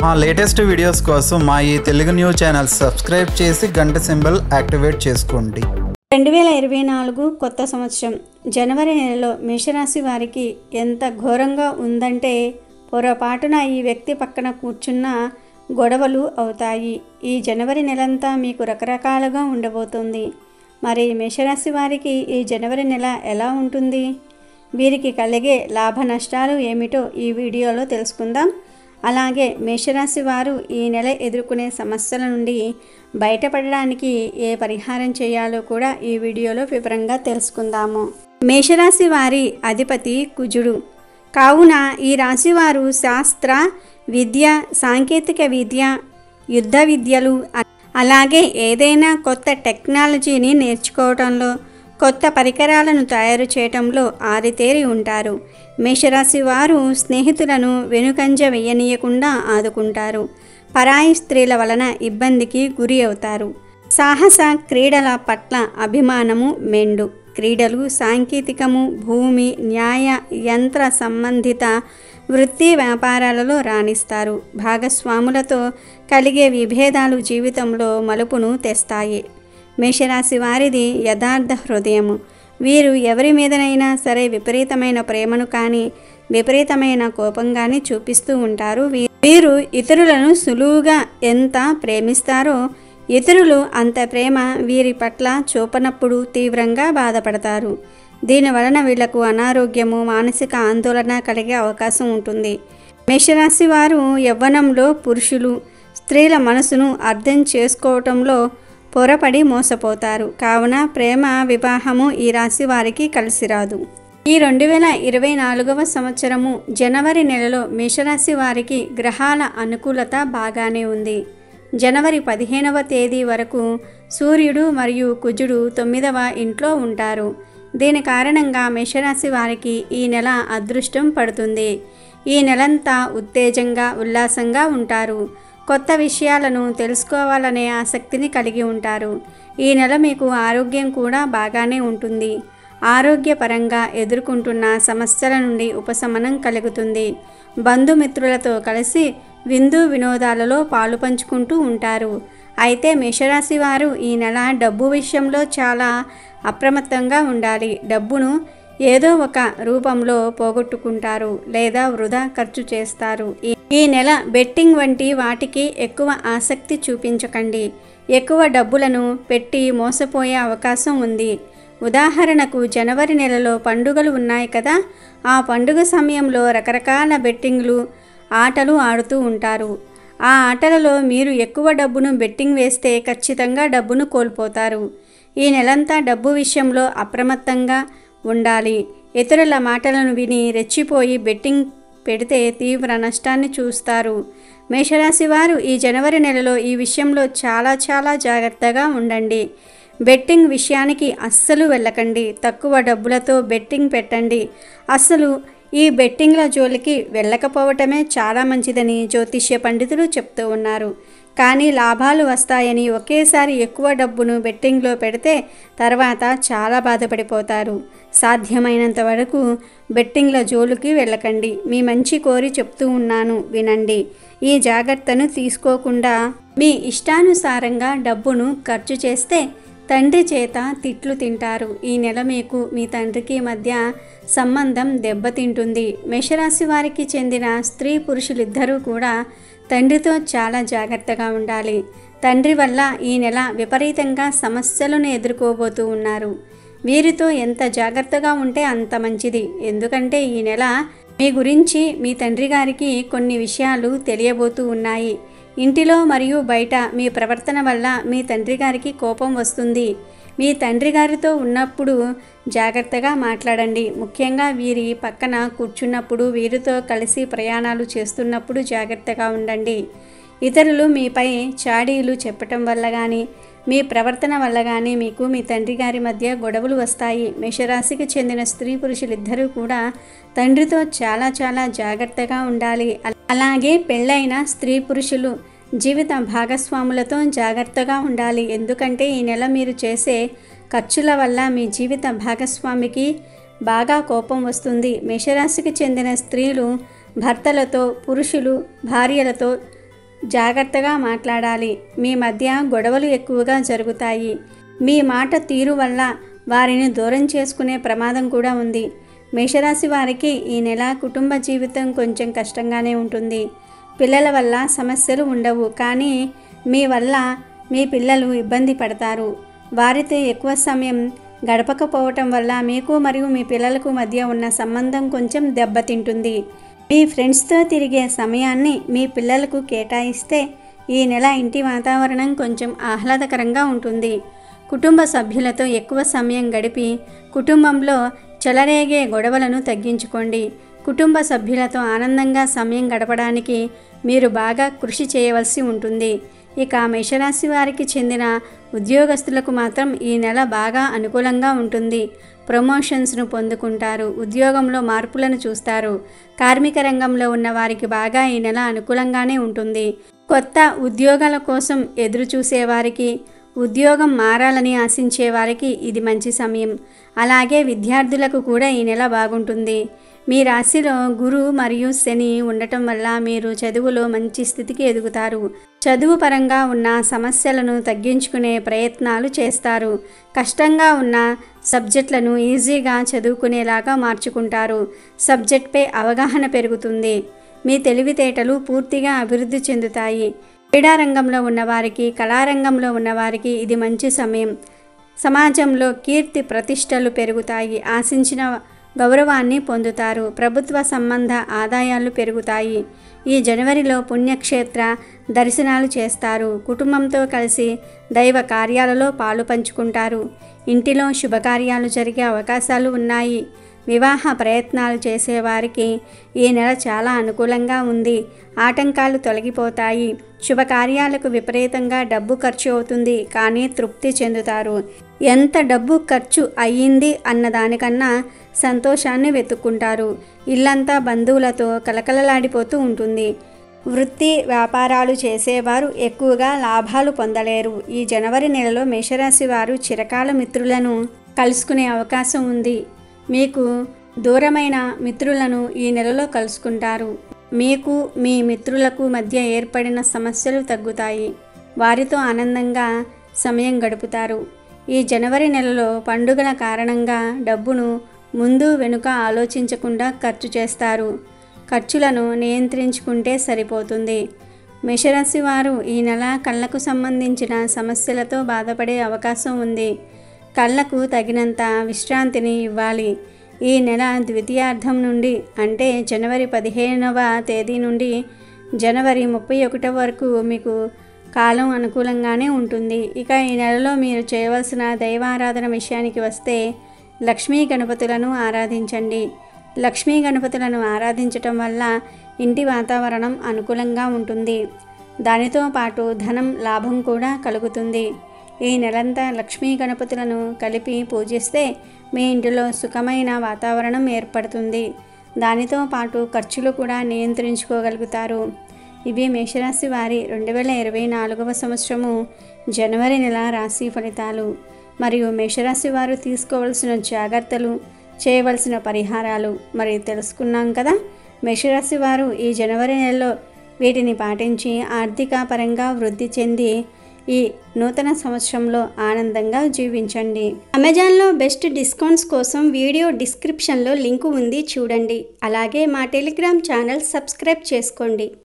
మా latest videos కోసం మా ఈ తెలుగు న్యూస్ ఛానల్ సబ్స్క్రైబ్ చేసి గంట సింబల్ యాక్టివేట్ చేసుకోండి రెండు వేల ఇరవై నాలుగు కొత్త సంవత్సరం జనవరి నెలలో మేషరాశి వారికి ఎంత ఘోరంగా ఉందంటే పొరపాటున ఈ వ్యక్తి పక్కన కూర్చున్న గొడవలు అవుతాయి ఈ జనవరి నెలంతా మీకు రకరకాలుగా ఉండబోతుంది మరి మేషరాశి వారికి ఈ జనవరి నెల ఎలా ఉంటుంది వీరికి కలిగే లాభ నష్టాలు ఏమిటో ఈ వీడియోలో తెలుసుకుందాం అలాగే మేషరాశి వారు ఈ నెల ఎదుర్కొనే సమస్యల నుండి బయటపడడానికి ఏ పరిహారం చేయాలో కూడా ఈ వీడియోలో వివరంగా తెలుసుకుందాము మేషరాశి వారి అధిపతి కుజుడు కావున ఈ రాశివారు శాస్త్ర విద్య సాంకేతిక విద్య యుద్ధ విద్యలు అ- అలాగే ఏదైనా కొత్త టెక్నాలజీని నేర్చుకోవడంలో కొత్త పరికరాలను తయారు చేయటంలో ఆరితేరి ఉంటారు మేషరాశి వారు స్నేహితులను వెనుకంజ వేయనీయకుండా ఆదుకుంటారు పరాయి స్త్రీల వలన ఇబ్బందికి గురి అవుతారు సాహస క్రీడల పట్ల అభిమానము మెండు క్రీడలు సాంకేతికము భూమి న్యాయ యంత్ర సంబంధిత వృత్తి వ్యాపారాలలో రాణిస్తారు భాగస్వాములతో కలిగే విభేదాలు జీవితంలో మలుపును తెస్తాయి మేషరాశి వారిది యథార్థ హృదయము వీరు ఎవరి మీదనైనా సరే విపరీతమైన ప్రేమను కానీ విపరీతమైన కోపం కానీ చూపిస్తూ ఉంటారు వీ- వీరు ఇతరులను సులువుగా ఎంత ప్రేమిస్తారో ఇతరులు అంత ప్రేమ వీరి పట్ల చూపనప్పుడు తీవ్రంగా బాధపడతారు దీని వలన వీళ్లకు అనారోగ్యము మానసిక ఆందోళన కలిగే అవకాశం ఉంటుంది మేషరాశి వారు యవ్వనంలో పురుషులు స్త్రీల మనసును అర్థం చేసుకోవటంలో పొరపడి మోసపోతారు కావున ప్రేమ వివాహము ఈ రాశి వారికి కలిసి రాదు ఈ రెండు వేల ఇరవై నాలుగవ సంవత్సరము జనవరి నెలలో మేషరాశి వారికి గ్రహాల అనుకూలత బాగానే ఉంది జనవరి పదిహేనవ తేదీ వరకు సూర్యుడు మరియు కుజుడు తొమ్మిదవ ఇంట్లో ఉంటారు దీని కారణంగా మేషరాశి వారికి ఈ నెల అదృష్టం పడుతుంది ఈ నెలంతా ఉత్తేజంగా ఉల్లాసంగా ఉంటారు కొత్త విషయాలను తెలుసుకోవాలనే ఆసక్తిని కలిగి ఉంటారు ఈ నెల మీకు ఆరోగ్యం కూడా బాగానే ఉంటుంది ఆరోగ్యపరంగా ఎదుర్కొంటున్న సమస్యల నుండి ఉపశమనం కలుగుతుంది బంధుమిత్రులతో కలిసి విందు వినోదాలలో పాలు పంచుకుంటూ ఉంటారు అయితే మేషరాశి వారు ఈ నెల డబ్బు విషయంలో చాలా అప్రమత్తంగా ఉండాలి డబ్బును ఏదో ఒక రూపంలో పోగొట్టుకుంటారు లేదా వృధా ఖర్చు చేస్తారు ఈ- ఈ నెల బెట్టింగ్ వంటి వాటికి ఎక్కువ ఆసక్తి చూపించకండి ఎక్కువ డబ్బులను పెట్టి మోసపోయే అవకాశం ఉంది ఉదాహరణకు జనవరి నెలలో పండుగలు ఉన్నాయి కదా ఆ పండుగ సమయంలో రకరకాల బెట్టింగ్లు ఆటలు ఆడుతూ ఉంటారు ఆ ఆటలలో మీరు ఎక్కువ డబ్బును బెట్టింగ్ వేస్తే ఖచ్చితంగా డబ్బును కోల్పోతారు ఈ నెలంతా డబ్బు విషయంలో అప్రమత్తంగా ఉండాలి ఇతరుల మాటలను విని రెచ్చిపోయి బెట్టింగ్ పెడితే తీవ్ర నష్టాన్ని చూస్తారు మేషరాశి వారు ఈ జనవరి నెలలో ఈ విషయంలో చాలా చాలా జాగ్రత్తగా ఉండండి బెట్టింగ్ విషయానికి అస్సలు వెళ్ళకండి తక్కువ డబ్బులతో బెట్టింగ్ పెట్టండి అస్సలు ఈ బెట్టింగ్ల జోలికి వెళ్ళకపోవటమే చాలా మంచిదని జ్యోతిష్య పండితులు చెప్తూ ఉన్నారు కానీ లాభాలు వస్తాయని ఒకేసారి ఎక్కువ డబ్బును బెట్టింగ్లో పెడితే తర్వాత చాలా బాధపడిపోతారు సాధ్యమైనంత వరకు బెట్టింగ్ల జోలికి వెళ్ళకండి మీ మంచి కోరి చెప్తూ ఉన్నాను వినండి ఈ జాగ్రత్తను తీసుకోకుండా మీ ఇష్టానుసారంగా డబ్బును ఖర్చు చేస్తే తండ్రి చేత తిట్లు తింటారు ఈ నెల మీకు మీ తండ్రికి మధ్య సంబంధం దెబ్బతింటుంది మేషరాశి వారికి చెందిన స్త్రీ పురుషులిద్దరూ కూడా తండ్రితో చాలా జాగ్రత్తగా ఉండాలి తండ్రి వల్ల ఈ నెల విపరీతంగా సమస్యలను ఎదుర్కోబోతూ ఉన్నారు వీరితో ఎంత జాగ్రత్తగా ఉంటే అంత మంచిది ఎందుకంటే ఈ నెల మీ గురించి మీ తండ్రి గారికి కొన్ని విషయాలు తెలియబోతూ ఉన్నాయి ఇంటిలో మరియు బయట మీ ప్రవర్తన వల్ల మీ తండ్రి గారికి కోపం వస్తుంది మీ తండ్రి గారితో ఉన్నప్పుడు జాగ్రత్తగా మాట్లాడండి ముఖ్యంగా వీరి పక్కన కూర్చున్నప్పుడు వీరితో కలిసి ప్రయాణాలు చేస్తున్నప్పుడు జాగ్రత్తగా ఉండండి ఇతరులు మీపై చాడీలు చెప్పటం వల్ల కానీ మీ ప్రవర్తన వల్ల కానీ మీకు మీ తండ్రి గారి మధ్య గొడవలు వస్తాయి మేషరాశికి చెందిన స్త్రీ పురుషులిద్దరూ కూడా తండ్రితో చాలా చాలా జాగ్రత్తగా ఉండాలి అల- అలాగే పెళ్ళైన స్త్రీ పురుషులు జీవిత భాగస్వాములతో జాగ్రత్తగా ఉండాలి ఎందుకంటే ఈ నెల మీరు చేసే ఖర్చుల వల్ల మీ జీవిత భాగస్వామికి బాగా కోపం వస్తుంది మేషరాశికి చెందిన స్త్రీలు భర్తలతో పురుషులు భార్యలతో జాగ్రత్తగా మాట్లాడాలి మీ మధ్య గొడవలు ఎక్కువగా జరుగుతాయి మీ మాట తీరు వల్ల వారిని దూరం చేసుకునే ప్రమాదం కూడా ఉంది మేషరాశి వారికి ఈ నెల కుటుంబ జీవితం కొంచెం కష్టంగానే ఉంటుంది పిల్లల వల్ల సమస్యలు ఉండవు కానీ మీ వల్ల మీ పిల్లలు ఇబ్బంది పడతారు వారితో ఎక్కువ సమయం గడపకపోవటం వల్ల మీకు మరియు మీ పిల్లలకు మధ్య ఉన్న సంబంధం కొంచెం దెబ్బతింటుంది మీ ఫ్రెండ్స్తో తిరిగే సమయాన్ని మీ పిల్లలకు కేటాయిస్తే ఈ నెల ఇంటి వాతావరణం కొంచెం ఆహ్లాదకరంగా ఉంటుంది కుటుంబ సభ్యులతో ఎక్కువ సమయం గడిపి కుటుంబంలో చెలరేగే గొడవలను తగ్గించుకోండి కుటుంబ సభ్యులతో ఆనందంగా సమయం గడపడానికి మీరు బాగా కృషి చేయవలసి ఉంటుంది ఇక మేషరాశి వారికి చెందిన ఉద్యోగస్తులకు మాత్రం ఈ నెల బాగా అనుకూలంగా ఉంటుంది ప్రమోషన్స్ను పొందుకుంటారు ఉద్యోగంలో మార్పులను చూస్తారు కార్మిక రంగంలో ఉన్న వారికి బాగా ఈ నెల అనుకూలంగానే ఉంటుంది కొత్త ఉద్యోగాల కోసం ఎదురు చూసేవారికి ఉద్యోగం మారాలని ఆశించే వారికి ఇది మంచి సమయం అలాగే విద్యార్థులకు కూడా ఈ నెల బాగుంటుంది మీ రాశిలో గురు మరియు శని ఉండటం వల్ల మీరు చదువులో మంచి స్థితికి ఎదుగుతారు చదువు పరంగా ఉన్న సమస్యలను తగ్గించుకునే ప్రయత్నాలు చేస్తారు కష్టంగా ఉన్న సబ్జెక్టులను ఈజీగా చదువుకునేలాగా మార్చుకుంటారు సబ్జెక్ట్పై అవగాహన పెరుగుతుంది మీ తెలివితేటలు పూర్తిగా అభివృద్ధి చెందుతాయి క్రీడారంగంలో ఉన్నవారికి కళారంగంలో ఉన్నవారికి ఇది మంచి సమయం సమాజంలో కీర్తి ప్రతిష్టలు పెరుగుతాయి ఆశించిన గౌరవాన్ని పొందుతారు ప్రభుత్వ సంబంధ ఆదాయాలు పెరుగుతాయి ఈ జనవరిలో పుణ్యక్షేత్ర దర్శనాలు చేస్తారు కుటుంబంతో కలిసి దైవ కార్యాలలో పాలు పంచుకుంటారు ఇంటిలో శుభకార్యాలు జరిగే అవకాశాలు ఉన్నాయి వివాహ ప్రయత్నాలు చేసేవారికి ఈ నెల చాలా అనుకూలంగా ఉంది ఆటంకాలు తొలగిపోతాయి శుభకార్యాలకు విపరీతంగా డబ్బు ఖర్చు అవుతుంది కానీ తృప్తి చెందుతారు ఎంత డబ్బు ఖర్చు అయ్యింది అన్న దానికన్నా సంతోషాన్ని వెతుక్కుంటారు ఇల్లంతా బంధువులతో కలకలలాడిపోతూ ఉంటుంది వృత్తి వ్యాపారాలు చేసేవారు ఎక్కువగా లాభాలు పొందలేరు ఈ జనవరి నెలలో మేషరాశి వారు చిరకాల మిత్రులను కలుసుకునే అవకాశం ఉంది మీకు దూరమైన మిత్రులను ఈ నెలలో కలుసుకుంటారు మీకు మీ మిత్రులకు మధ్య ఏర్పడిన సమస్యలు తగ్గుతాయి వారితో ఆనందంగా సమయం గడుపుతారు ఈ జనవరి నెలలో పండుగల కారణంగా డబ్బును ముందు వెనుక ఆలోచించకుండా ఖర్చు చేస్తారు ఖర్చులను నియంత్రించుకుంటే సరిపోతుంది మేషరాశి వారు ఈ నెల కళ్ళకు సంబంధించిన సమస్యలతో బాధపడే అవకాశం ఉంది కళ్ళకు తగినంత విశ్రాంతిని ఇవ్వాలి ఈ నెల ద్వితీయార్థం నుండి అంటే జనవరి పదిహేనవ తేదీ నుండి జనవరి ముప్పై ఒకటవ వరకు మీకు కాలం అనుకూలంగానే ఉంటుంది ఇక ఈ నెలలో మీరు చేయవలసిన దైవారాధన విషయానికి వస్తే లక్ష్మీ గణపతులను ఆరాధించండి లక్ష్మీ గణపతులను ఆరాధించటం వల్ల ఇంటి వాతావరణం అనుకూలంగా ఉంటుంది దానితో పాటు ధనం లాభం కూడా కలుగుతుంది ఈ నెలంతా లక్ష్మీ గణపతులను కలిపి పూజిస్తే మీ ఇంటిలో సుఖమైన వాతావరణం ఏర్పడుతుంది దానితో పాటు ఖర్చులు కూడా నియంత్రించుకోగలుగుతారు ఇవి మేషరాశి వారి రెండు వేల ఇరవై నాలుగవ సంవత్సరము జనవరి నెల రాశి ఫలితాలు మరియు మేషరాశి వారు తీసుకోవలసిన జాగ్రత్తలు చేయవలసిన పరిహారాలు మరి తెలుసుకున్నాం కదా మేషరాశి వారు ఈ జనవరి నెలలో వీటిని పాటించి ఆర్థిక పరంగా వృద్ధి చెంది ఈ నూతన సంవత్సరంలో ఆనందంగా జీవించండి అమెజాన్లో బెస్ట్ డిస్కౌంట్స్ కోసం వీడియో డిస్క్రిప్షన్లో లింకు ఉంది చూడండి అలాగే మా టెలిగ్రామ్ ఛానల్ సబ్స్క్రైబ్ చేసుకోండి